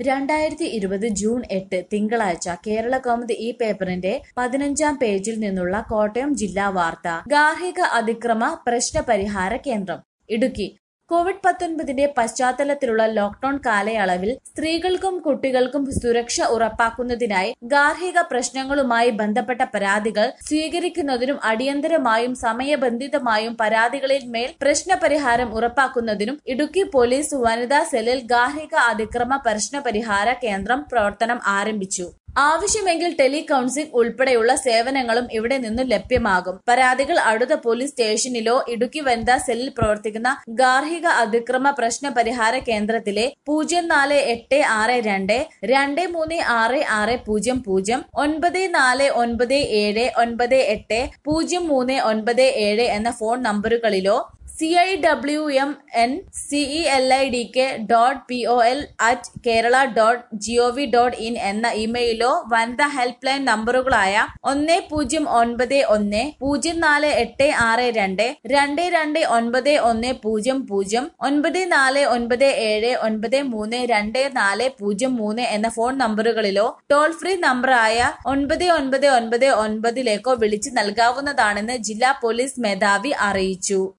രണ്ടായിരത്തി ഇരുപത് ജൂൺ എട്ട് തിങ്കളാഴ്ച കേരള കൗമുദി ഈ പേപ്പറിന്റെ പതിനഞ്ചാം പേജിൽ നിന്നുള്ള കോട്ടയം ജില്ലാ വാർത്ത ഗാർഹിക അതിക്രമ പ്രശ്നപരിഹാര കേന്ദ്രം ഇടുക്കി കോവിഡ് പത്തൊൻപതിന്റെ പശ്ചാത്തലത്തിലുള്ള ലോക്ഡൌൺ കാലയളവിൽ സ്ത്രീകൾക്കും കുട്ടികൾക്കും സുരക്ഷ ഉറപ്പാക്കുന്നതിനായി ഗാർഹിക പ്രശ്നങ്ങളുമായി ബന്ധപ്പെട്ട പരാതികൾ സ്വീകരിക്കുന്നതിനും അടിയന്തരമായും സമയബന്ധിതമായും പരാതികളിൽ മേൽ പ്രശ്നപരിഹാരം ഉറപ്പാക്കുന്നതിനും ഇടുക്കി പോലീസ് വനിതാ സെല്ലിൽ ഗാർഹിക അതിക്രമ പ്രശ്നപരിഹാര കേന്ദ്രം പ്രവർത്തനം ആരംഭിച്ചു ആവശ്യമെങ്കിൽ ടെലി കൌൺസിലിംഗ് ഉൾപ്പെടെയുള്ള സേവനങ്ങളും ഇവിടെ നിന്നും ലഭ്യമാകും പരാതികൾ അടുത്ത പോലീസ് സ്റ്റേഷനിലോ ഇടുക്കി വനിതാ സെല്ലിൽ പ്രവർത്തിക്കുന്ന ഗാർഹിക അതിക്രമ പ്രശ്ന പരിഹാര കേന്ദ്രത്തിലെ പൂജ്യം നാല് എട്ട് ആറ് രണ്ട് രണ്ട് മൂന്ന് ആറ് ആറ് പൂജ്യം പൂജ്യം ഒൻപത് നാല് ഒൻപത് ഏഴ് ഒൻപത് എട്ട് പൂജ്യം മൂന്ന് ഒൻപത് ഏഴ് എന്ന ഫോൺ നമ്പറുകളിലോ C I W M N C E L I D K dot P O L at Kerala dot G O V dot in എന്ന ഇമെയിലോ വനിതാ ഹെൽപ്പ് ലൈൻ നമ്പറുകളായ ഒന്ന് പൂജ്യം ഒൻപത് ഒന്ന് പൂജ്യം നാല് എട്ട് ആറ് രണ്ട് രണ്ട് രണ്ട് ഒൻപത് ഒന്ന് പൂജ്യം പൂജ്യം ഒൻപത് നാല് ഒൻപത് ഏഴ് ഒൻപത് മൂന്ന് രണ്ട് നാല് പൂജ്യം മൂന്ന് എന്ന ഫോൺ നമ്പറുകളിലോ ടോൾ ഫ്രീ നമ്പറായ ഒൻപത് ഒൻപത് ഒൻപത് ഒൻപതിലേക്കോ വിളിച്ച് നൽകാവുന്നതാണെന്ന് ജില്ലാ പോലീസ് മേധാവി അറിയിച്ചു